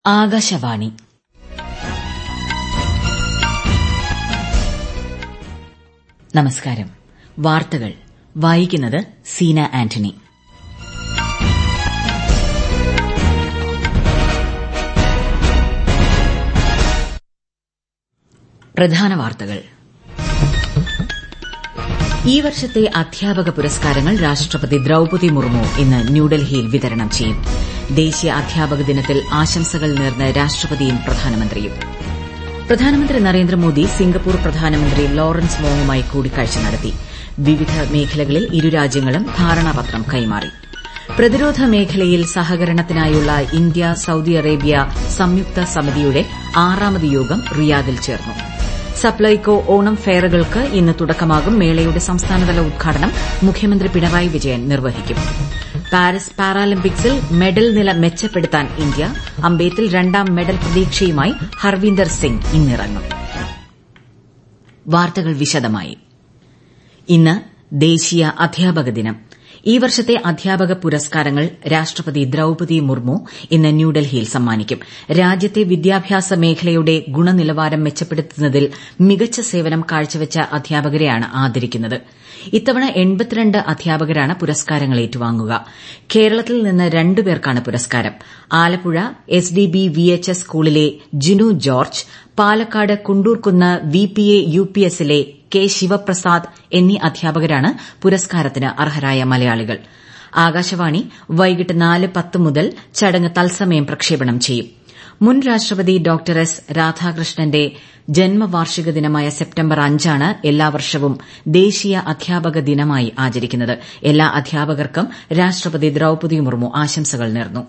ആകാശവാണി നമസ്കാരം വാർത്തകൾ വായിക്കുന്നത് സീന ആന്റണി പ്രധാന വാർത്തകൾ ഈ വർഷത്തെ അധ്യാപക പുരസ്കാരങ്ങൾ രാഷ്ട്രപതി ദ്രൌപതി മുർമു ഇന്ന് ന്യൂഡൽഹിയിൽ വിതരണം ചെയ്യും ദേശീയ അധ്യാപക ദിനത്തിൽ ആശംസകൾ നേർന്ന് രാഷ്ട്രപതിയും പ്രധാനമന്ത്രിയും പ്രധാനമന്ത്രി നരേന്ദ്രമോദി സിംഗപ്പൂർ പ്രധാനമന്ത്രി ലോറൻസ് വോങ്ങുമായി കൂടിക്കാഴ്ച നടത്തി വിവിധ മേഖലകളിൽ ഇരു രാജ്യങ്ങളും ധാരണാപത്രം കൈമാറി പ്രതിരോധ മേഖലയിൽ സഹകരണത്തിനായുള്ള ഇന്ത്യ സൌദി അറേബ്യ സംയുക്ത സമിതിയുടെ ആറാമത് യോഗം റിയാദിൽ ചേർന്നു സപ്ലൈകോ ഓണം ഫെയറുകൾക്ക് ഇന്ന് തുടക്കമാകും മേളയുടെ സംസ്ഥാനതല ഉദ്ഘാടനം മുഖ്യമന്ത്രി പിണറായി വിജയൻ നിർവഹിക്കും പാരീസ് പാരാലിമ്പിക്സിൽ മെഡൽ നില മെച്ചപ്പെടുത്താൻ ഇന്ത്യ അമ്പെയ്ത്തിൽ രണ്ടാം മെഡൽ പ്രതീക്ഷയുമായി ഹർവീന്ദർ സിംഗ് ഇന്നിറങ്ങും വാർത്തകൾ വിശദമായി ഇന്ന് ദേശീയ അധ്യാപക ദിനം ഈ വർഷത്തെ അധ്യാപക പുരസ്കാരങ്ങൾ രാഷ്ട്രപതി ദ്രൌപതി മുർമു ഇന്ന് ന്യൂഡൽഹിയിൽ സമ്മാനിക്കും രാജ്യത്തെ വിദ്യാഭ്യാസ മേഖലയുടെ ഗുണനിലവാരം മെച്ചപ്പെടുത്തുന്നതിൽ മികച്ച സേവനം കാഴ്ചവച്ച അധ്യാപകരെയാണ് ആദരിക്കുന്നത് ഇത്തവണ അധ്യാപകരാണ് പുരസ്കാരങ്ങൾ ഏറ്റുവാങ്ങുക കേരളത്തിൽ നിന്ന് രണ്ടുപേർക്കാണ് പുരസ്കാരം Alappuzha S D B V H S സ്കൂളിലെ Jinu George Palakkad Kundoorkunnu V P A U P എസിലെ കെ ശിവപ്രസാദ് എന്നീ അധ്യാപകരാണ് പുരസ്കാരത്തിന് അർഹരായ മലയാളികൾ ആകാശവാണി വൈകിട്ട് നാല് പത്ത് മുതൽ ചടങ്ങ് തത്സമയം പ്രക്ഷേപണം ചെയ്യും മുൻ രാഷ്ട്രപതി ഡോക്ടർ എസ് രാധാകൃഷ്ണന്റെ ജന്മവാർഷിക ദിനമായ സെപ്റ്റംബർ അഞ്ചാണ് എല്ലാ വർഷവും ദേശീയ അധ്യാപക ദിനമായി ആചരിക്കുന്നത് എല്ലാ അധ്യാപകർക്കും രാഷ്ട്രപതി ദ്രൌപതി മുർമു ആശംസകൾ നേർന്നു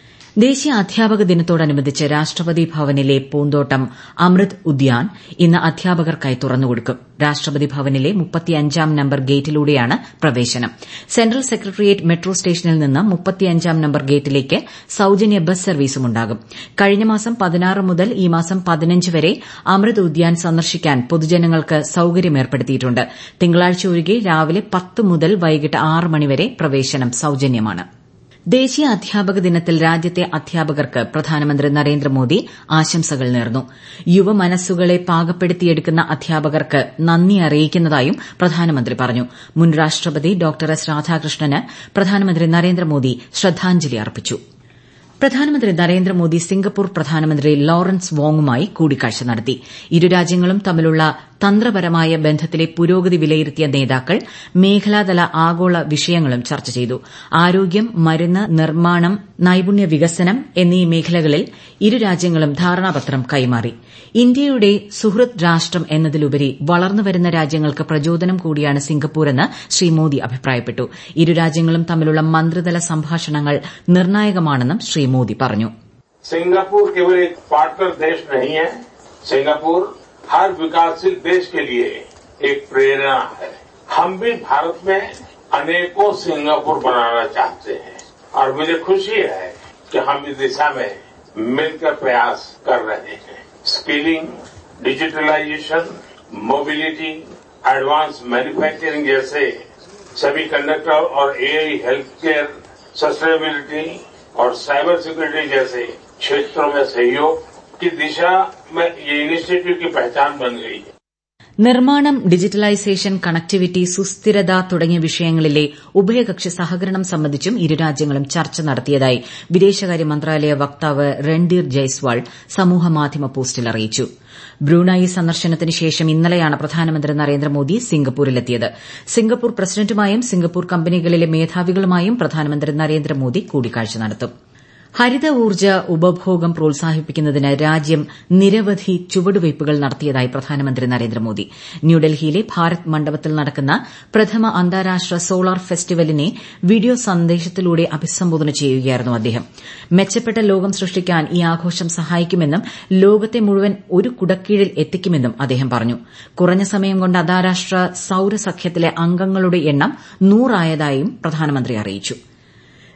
ദേശീയ അധ്യാപക ദിനത്തോടനുബന്ധിച്ച് രാഷ്ട്രപതി ഭവനിലെ പൂന്തോട്ടം അമൃത് ഉദ്യാൻ ഇന്ന് അധ്യാപകർക്കായി തുറന്നുകൊടുക്കും രാഷ്ട്രപതി ഭവനിലെ മുപ്പത്തിയഞ്ചാം നമ്പർ ഗേറ്റിലൂടെയാണ് പ്രവേശനം സെൻട്രൽ സെക്രട്ടേറിയറ്റ് മെട്രോ സ്റ്റേഷനിൽ നിന്ന് മുപ്പത്തിയഞ്ചാം നമ്പർ ഗേറ്റിലേക്ക് സൌജന്യ ബസ് സർവീസും ഉണ്ടാകും കഴിഞ്ഞ മാസം പതിനാറ് മുതൽ ഈ മാസം പതിനഞ്ച് വരെ അമൃത് ഉദ്യാൻ സന്ദർശിക്കാൻ പൊതുജനങ്ങൾക്ക് സൌകര്യമേർപ്പെടുത്തിയിട്ടുണ്ട് തിങ്കളാഴ്ച ഒഴികെ രാവിലെ പത്ത് മുതൽ വൈകിട്ട് ആറ് മണിവരെ പ്രവേശനം സൌജന്യമാണ് ദേശീയ അധ്യാപക ദിനത്തിൽ രാജ്യത്തെ അധ്യാപകർക്ക് പ്രധാനമന്ത്രി നരേന്ദ്രമോദി ആശംസകൾ നേർന്നു യുവമനസ്സുകളെ പാകപ്പെടുത്തിയെടുക്കുന്ന അധ്യാപകർക്ക് നന്ദി അറിയിക്കുന്നതായും പ്രധാനമന്ത്രി പറഞ്ഞു മുൻ രാഷ്ട്രപതി ഡോക്ടർ എസ് രാധാകൃഷ്ണന് പ്രധാനമന്ത്രി നരേന്ദ്രമോദി ശ്രദ്ധാഞ്ജലി അർപ്പിച്ചു പ്രധാനമന്ത്രി നരേന്ദ്രമോദി സിംഗപ്പൂർ പ്രധാനമന്ത്രി ലോറൻസ് വോങ്ങുമായി കൂടിക്കാഴ്ച നടത്തി ഇരു രാജ്യങ്ങളും തമ്മിലുള്ള തന്ത്രപരമായ ബന്ധത്തിലെ പുരോഗതി വിലയിരുത്തിയ നേതാക്കൾ മേഖലാതല ആഗോള വിഷയങ്ങളും ചർച്ച ചെയ്തു ആരോഗ്യം മരുന്ന് നിർമ്മാണം നൈപുണ്യ വികസനം എന്നീ മേഖലകളിൽ ഇരു രാജ്യങ്ങളും ധാരണാപത്രം കൈമാറി ഇന്ത്യയുടെ സുഹൃത് രാഷ്ട്രം എന്നതിലുപരി വളർന്നുവരുന്ന രാജ്യങ്ങൾക്ക് പ്രചോദനം കൂടിയാണ് സിംഗപ്പൂരെന്ന് ശ്രീ മോദി അഭിപ്രായപ്പെട്ടു ഇരു രാജ്യങ്ങളും തമ്മിലുള്ള മന്ത്രിതല സംഭാഷണങ്ങൾ നിർണായകമാണെന്നും ശ്രീ മോദി പറഞ്ഞു सिंगापुर केवल एक पार्टनर देश नहीं है सिंगापुर हर विकासशील देश के लिए एक प्रेरणा है हम भी भारत में अनेकों सिंगापुर बनाना चाहते हैं और मुझे खुशी है कि हम इस दिशा में मिलकर प्रयास कर रहे हैं skilling digitalisation mobility advance manufacturing जैसे सेमी कंडक्टर और एआई हेल्थ केयर सस्टेनेबिलिटी और साइबर सिक्योरिटी जैसे क्षेत्रों में सहयोग की दिशा में ये इनिशिएटिव की पहचान बन गई है നിർമ്മാണം ഡിജിറ്റലൈസേഷൻ കണക്ടിവിറ്റി സുസ്ഥിരത തുടങ്ങിയ വിഷയങ്ങളിലെ ഉഭയകക്ഷി സഹകരണം സംബന്ധിച്ചും ഇരു രാജ്യങ്ങളും ചർച്ച നടത്തിയതായി വിദേശകാര്യ മന്ത്രാലയ വക്താവ് രൺധീർ ജയ്സ്വാൾ സമൂഹമാധ്യമ പോസ്റ്റിൽ അറിയിച്ചു ബ്രൂണായി സന്ദർശനത്തിന് ശേഷം ഇന്നലെയാണ് പ്രധാനമന്ത്രി നരേന്ദ്രമോദി സിംഗപ്പൂരിലെത്തിയത് സിംഗപ്പൂർ പ്രസിഡന്റുമായും സിംഗപ്പൂർ കമ്പനികളിലെ മേധാവികളുമായും പ്രധാനമന്ത്രി നരേന്ദ്രമോദി കൂടിക്കാഴ്ച നടത്തും ഹരിത ഊർജ്ജ ഉപഭോഗം പ്രോത്സാഹിപ്പിക്കുന്നതിന് രാജ്യം നിരവധി ചുവടുവയ്പ്പുകൾ നടത്തിയതായി പ്രധാനമന്ത്രി നരേന്ദ്രമോദി ന്യൂഡൽഹിയിലെ ഭാരത് മണ്ഡപത്തിൽ നടക്കുന്ന പ്രഥമ അന്താരാഷ്ട്ര സോളാർ ഫെസ്റ്റിവലിനെ വീഡിയോ സന്ദേശത്തിലൂടെ അഭിസംബോധന ചെയ്യുകയായിരുന്നു അദ്ദേഹം മെച്ചപ്പെട്ട ലോകം സൃഷ്ടിക്കാൻ ഈ ആഘോഷം സഹായിക്കുമെന്നും ലോകത്തെ മുഴുവൻ ഒരു കുടക്കീഴിൽ എത്തിക്കുമെന്നും അദ്ദേഹം പറഞ്ഞു കുറഞ്ഞ സമയം കൊണ്ട് അന്താരാഷ്ട്ര സൌരസഖ്യത്തിലെ അംഗങ്ങളുടെ എണ്ണം നൂറായതായും പ്രധാനമന്ത്രി അറിയിച്ചു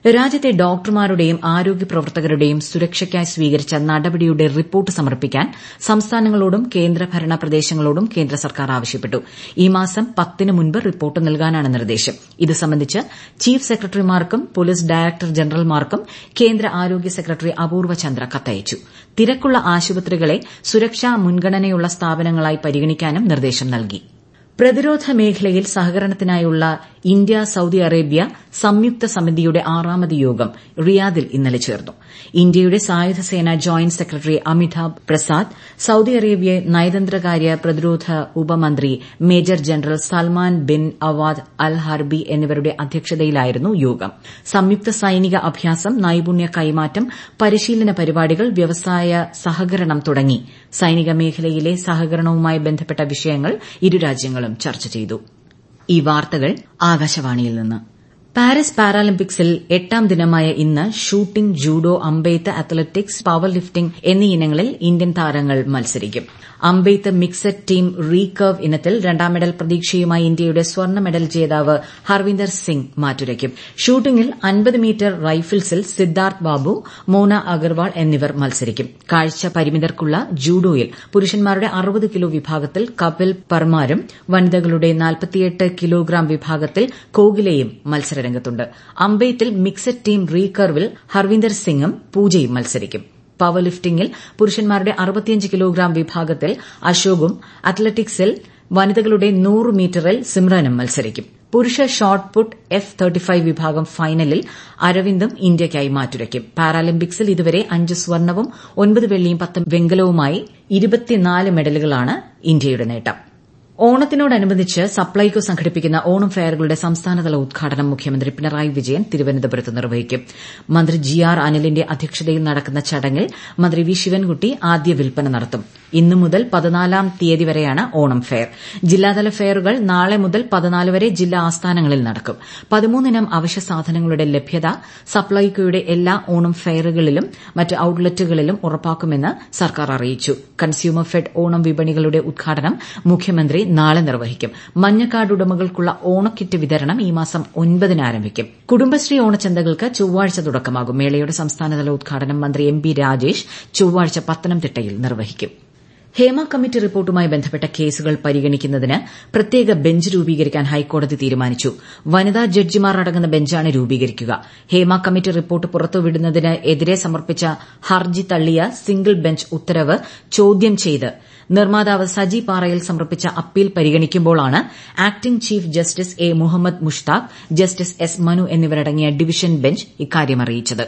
രാജ്യത്തെ ഡോക്ടർമാരുടെയും ആരോഗ്യ പ്രവർത്തകരുടെയും സുരക്ഷയ്ക്കായി സ്വീകരിച്ച നടപടിയുടെ റിപ്പോർട്ട് സമർപ്പിക്കാൻ സംസ്ഥാനങ്ങളോടും കേന്ദ്രഭരണ പ്രദേശങ്ങളോടും കേന്ദ്ര സർക്കാർ ആവശ്യപ്പെട്ടു ഈ മാസം പത്തിന് മുൻപ് റിപ്പോർട്ട് നൽകാനാണ് നിർദ്ദേശം ഇത് സംബന്ധിച്ച് ചീഫ് സെക്രട്ടറിമാർക്കും പോലീസ് ഡയറക്ടർ ജനറൽമാർക്കും കേന്ദ്ര ആരോഗ്യ സെക്രട്ടറി അപൂർവ ചന്ദ്ര കത്തയച്ചു തിരക്കുള്ള ആശുപത്രികളെ സുരക്ഷാ മുൻഗണനയുള്ള സ്ഥാപനങ്ങളായി പരിഗണിക്കാനും നിർദ്ദേശം നൽകി പ്രതിരോധ മേഖലയിൽ സഹകരണത്തിനായുള്ള ഇന്ത്യ സൌദി അറേബ്യ സംയുക്ത സമിതിയുടെ ആറാമത് യോഗം റിയാദിൽ ഇന്നലെ ചേർന്നു ഇന്ത്യയുടെ സായുധ സേന joint secretary Amitabh Prasad Saudi Arabia നയതന്ത്രകാര്യ പ്രതിരോധ ഉപമന്ത്രി major general Salman bin Awad al Harbi എന്നിവരുടെ അധ്യക്ഷതയിലായിരുന്നു യോഗം സംയുക്ത സൈനിക അഭ്യാസം നൈപുണ്യ കൈമാറ്റം പരിശീലന പരിപാടികൾ വ്യവസായ സഹകരണം തുടങ്ങി സൈനിക മേഖലയിലെ സഹകരണവുമായി ബന്ധപ്പെട്ട വിഷയങ്ങൾ ഇരു രാജ്യങ്ങളും ചർച്ച ചെയ്തു ഈ വാർത്തകൾ ആകാശവാണിയിൽ നിന്ന് പാരീസ് പാരാലിമ്പിക്സിൽ എട്ടാം ദിനമായ ഇന്ന് ഷൂട്ടിംഗ് ജൂഡോ അമ്പെയ്ത്ത് അത്ലറ്റിക്സ് പവർ ലിഫ്റ്റിംഗ് എന്നീ ഇനങ്ങളിൽ ഇന്ത്യൻ താരങ്ങൾ മത്സരിക്കും അമ്പെയ്ത്ത് മിക്സഡ് ടീം റീകർവ് ഇനത്തിൽ രണ്ടാം മെഡൽ പ്രതീക്ഷയുമായി ഇന്ത്യയുടെ സ്വർണ്ണ മെഡൽ ജേതാവ് ഹർവിന്ദർ സിംഗ് മാറ്റുരയ്ക്കും ഷൂട്ടിംഗിൽ അൻപത് മീറ്റർ റൈഫിൾസിൽ സിദ്ധാർത്ഥ് ബാബു മോന അഗർവാൾ എന്നിവർ മത്സരിക്കും കാഴ്ച പരിമിതർക്കുള്ള ജൂഡോയിൽ പുരുഷന്മാരുടെ അറുപത് കിലോ വിഭാഗത്തിൽ കപിൽ പർമാരും വനിതകളുടെ നാൽപ്പത്തിയെട്ട് കിലോഗ്രാം വിഭാഗത്തിൽ കോഗിലയും മത്സരരംഗത്തുണ്ട് അമ്പെയ്ത്തിൽ മിക്സഡ് ടീം റീകർവിൽ ഹർവിന്ദർ സിംഗും പൂജയും മത്സരിക്കും പവർ ലിഫ്റ്റിംഗിൽ പുരുഷന്മാരുടെ അറുപത്തിയഞ്ച് കിലോഗ്രാം വിഭാഗത്തിൽ അശോകും അത്ലറ്റിക്സിൽ വനിതകളുടെ നൂറ് മീറ്ററിൽ സിമ്രനും മത്സരിക്കും പുരുഷ ഷോട്ട് പുട്ട് എഫ് തേർട്ടിഫൈവ് വിഭാഗം ഫൈനലിൽ അരവിന്ദും ഇന്ത്യയ്ക്കായി മാറ്റുരയ്ക്കും പാരാലിമ്പിക്സിൽ ഇതുവരെ അഞ്ച് സ്വർണവും ഒൻപത് വെള്ളിയും പത്ത് വെങ്കലവുമായി ഇരുപത്തിനാല് മെഡലുകളാണ് ഇന്ത്യയുടെ നേട്ടം ഓണത്തിനോടനുബന്ധിച്ച് സപ്ലൈകോ സംഘടിപ്പിക്കുന്ന ഓണം ഫെയറുകളുടെ സംസ്ഥാനതല ഉദ്ഘാടനം മുഖ്യമന്ത്രി പിണറായി വിജയൻ തിരുവനന്തപുരത്ത് നിർവഹിക്കും മന്ത്രി ജി ആർ അനിലിന്റെ അധ്യക്ഷതയിൽ നടക്കുന്ന ചടങ്ങിൽ മന്ത്രി വി ശിവൻകുട്ടി ആദ്യ വിൽപ്പന നടത്തും ഇന്നു മുതൽ പതിനാലാം തീയതി വരെയാണ് ഓണം ഫെയർ ജില്ലാതല ഫെയറുകൾ നാളെ മുതൽ പതിനാല് വരെ ജില്ലാ ആസ്ഥാനങ്ങളിൽ നടക്കും പതിമൂന്നിനം അവശ്യ സാധനങ്ങളുടെ ലഭ്യത സപ്ലൈകോയുടെ എല്ലാ ഓണം ഫെയറുകളിലും മറ്റ് ഔട്ട്ലെറ്റുകളിലും ഉറപ്പാക്കുമെന്ന് സർക്കാർ അറിയിച്ചു കൺസ്യൂമർ ഫെഡ് ഓണം വിപണികളുടെ ഉദ്ഘാടനം മുഖ്യമന്ത്രി നാളെ നിർവഹിക്കും മഞ്ഞക്കാർഡ് ഉടമകൾക്കുള്ള ഓണക്കിറ്റ് വിതരണം ഈ മാസം ഒൻപതിന് ആരംഭിക്കും കുടുംബശ്രീ ഓണച്ചന്തകൾക്ക് ചൊവ്വാഴ്ച തുടക്കമാകും മേളയുടെ സംസ്ഥാനതല ഉദ്ഘാടനം മന്ത്രി എം ബി രാജേഷ് ചൊവ്വാഴ്ച പത്തനംതിട്ടയിൽ നിർവഹിക്കും ഹേമ കമ്മിറ്റി റിപ്പോർട്ടുമായി ബന്ധപ്പെട്ട കേസുകൾ പരിഗണിക്കുന്നതിന് പ്രത്യേക ബെഞ്ച് രൂപീകരിക്കാൻ ഹൈക്കോടതി തീരുമാനിച്ചു വനിതാ ജഡ്ജിമാർ അടങ്ങുന്ന ബെഞ്ചാണ് രൂപീകരിക്കുക ഹേമ കമ്മിറ്റി റിപ്പോർട്ട് പുറത്തുവിടുന്നതിന് എതിരെ സമർപ്പിച്ച ഹർജി തള്ളിയ സിംഗിൾ ബെഞ്ച് ഉത്തരവ് ചോദ്യം ചെയ്ത് നിർമ്മാതാവ് സജി പാറയിൽ സമർപ്പിച്ച അപ്പീൽ പരിഗണിക്കുമ്പോഴാണ് acting chief justice A Muhammad Mushtaq justice S Manu എന്നിവരടങ്ങിയ ഡിവിഷൻ ബെഞ്ച് ഇക്കാര്യം അറിയിച്ചത്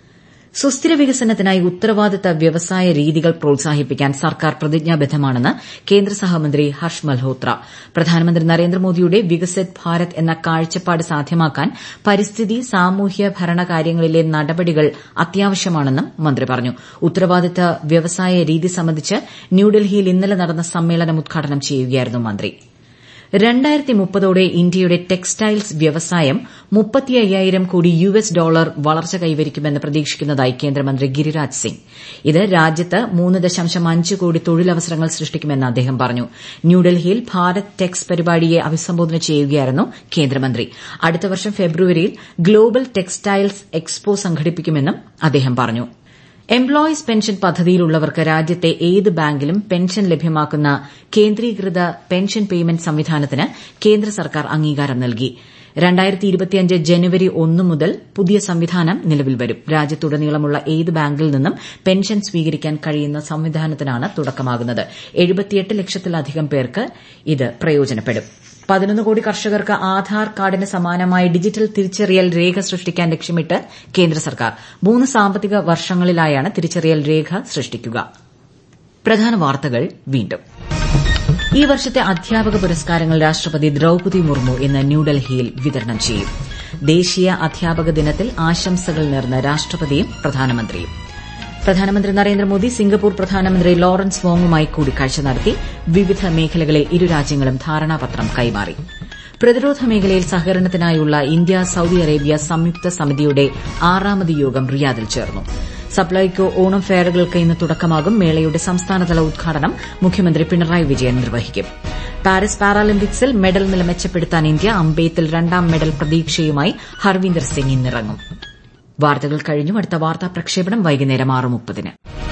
സുസ്ഥിര വികസനത്തിനായി ഉത്തരവാദിത്ത വ്യവസായ രീതികൾ പ്രോത്സാഹിപ്പിക്കാൻ സർക്കാർ പ്രതിജ്ഞാബദ്ധമാണെന്ന് കേന്ദ്ര സഹമന്ത്രി ഹർഷ് മൽഹോത്ര പ്രധാനമന്ത്രി നരേന്ദ്രമോദിയുടെ വികസിത് ഭാരത് എന്ന കാഴ്ചപ്പാട് സാധ്യമാക്കാൻ പരിസ്ഥിതി സാമൂഹ്യ ഭരണകാര്യങ്ങളിലെ നടപടികൾ അത്യാവശ്യമാണെന്നും മന്ത്രി പറഞ്ഞു ഉത്തരവാദിത്ത വ്യവസായ രീതി സംബന്ധിച്ച് ന്യൂഡൽഹിയിൽ ഇന്നലെ നടന്ന സമ്മേളനം ഉദ്ഘാടനം ചെയ്യുകയായിരുന്നു മന്ത്രി രണ്ടായിരത്തി മുപ്പതോടെ ഇന്ത്യയുടെ ടെക്സ്റ്റൈൽസ് വ്യവസായം മുപ്പത്തി അയ്യായിരം കോടി യു എസ് ഡോളർ വളർച്ച കൈവരിക്കുമെന്ന് പ്രതീക്ഷിക്കുന്നതായി കേന്ദ്രമന്ത്രി ഗിരിരാജ് സിംഗ് ഇത് രാജ്യത്ത് മൂന്ന് ദശാംശം അഞ്ച് കോടി തൊഴിലവസരങ്ങൾ സൃഷ്ടിക്കുമെന്ന് അദ്ദേഹം പറഞ്ഞു ന്യൂഡൽഹിയിൽ ഭാരത് ടെക്സ് പരിപാടിയെ അഭിസംബോധന ചെയ്യുകയായിരുന്നു കേന്ദ്രമന്ത്രി അടുത്ത വർഷം ഫെബ്രുവരിയിൽ ഗ്ലോബൽ ടെക്സ്റ്റൈൽസ് എക്സ്പോ സംഘടിപ്പിക്കുമെന്നും അദ്ദേഹം പറഞ്ഞു എംപ്ലോയീസ് പെൻഷൻ പദ്ധതിയിലുള്ളവർക്ക് രാജ്യത്തെ ഏത് ബാങ്കിലും പെൻഷൻ ലഭ്യമാക്കുന്ന കേന്ദ്രീകൃത പെൻഷൻ പേയ്മെന്റ് സംവിധാനത്തിന് കേന്ദ്ര സർക്കാർ അംഗീകാരം നൽകി ജനുവരി ഒന്ന് മുതൽ പുതിയ സംവിധാനം നിലവിൽ വരും രാജ്യത്തുടനീളമുള്ള ഏത് ബാങ്കിൽ നിന്നും പെൻഷൻ സ്വീകരിക്കാൻ കഴിയുന്ന സംവിധാനത്തിനാണ് തുടക്കമാകുന്നത് ലക്ഷത്തിലധികം പേർക്ക് ഇത് പ്രയോജനപ്പെടും പതിനൊന്ന് കോടി കർഷകർക്ക് ആധാർ കാർഡിന് സമാനമായ ഡിജിറ്റൽ തിരിച്ചറിയൽ രേഖ സൃഷ്ടിക്കാൻ ലക്ഷ്യമിട്ട് കേന്ദ്ര സർക്കാർ മൂന്ന് സാമ്പത്തിക വർഷങ്ങളിലായാണ് തിരിച്ചറിയൽ രേഖ സൃഷ്ടിക്കുക പ്രധാന വാർത്തകൾ വീണ്ടും ഈ വർഷത്തെ അധ്യാപക പുരസ്കാരങ്ങൾ രാഷ്ട്രപതി ദ്രൌപതി മുർമു ഇന്ന് ന്യൂഡൽഹിയിൽ വിതരണം ചെയ്യും ദേശീയ അധ്യാപക ദിനത്തിൽ ആശംസകൾ നേർന്ന് രാഷ്ട്രപതിയും പ്രധാനമന്ത്രിയും പ്രധാനമന്ത്രി നരേന്ദ്രമോദി സിംഗപ്പൂർ പ്രധാനമന്ത്രി ലോറൻസ് വോങ്ങുമായി കൂടിക്കാഴ്ച നടത്തി വിവിധ മേഖലകളിൽ ഇരു രാജ്യങ്ങളും ധാരണാപത്രം കൈമാറി പ്രതിരോധ മേഖലയിൽ സഹകരണത്തിനായുള്ള ഇന്ത്യ സൌദി അറേബ്യ സംയുക്ത സമിതിയുടെ ആറാമത് യോഗം റിയാദിൽ ചേർന്നു സപ്ലൈകോ ഓണം ഫെയറുകൾക്ക് ഇന്ന് തുടക്കമാകും മേളയുടെ സംസ്ഥാനതല ഉദ്ഘാടനം മുഖ്യമന്ത്രി പിണറായി വിജയൻ നിർവഹിക്കും പാരീസ് പാരാലിമ്പിക്സിൽ മെഡൽ നില മെച്ചപ്പെടുത്താൻ ഇന്ത്യ അമ്പെയ്ത്തിൽ രണ്ടാം മെഡൽ പ്രതീക്ഷയുമായി ഹർവീന്ദർ സിംഗ് ഇന്നിറങ്ങും വാർത്തകൾ കഴിഞ്ഞു അടുത്ത വാർത്താ പ്രക്ഷേപണം വൈകുന്നേരം ആറ് മുപ്പതിന്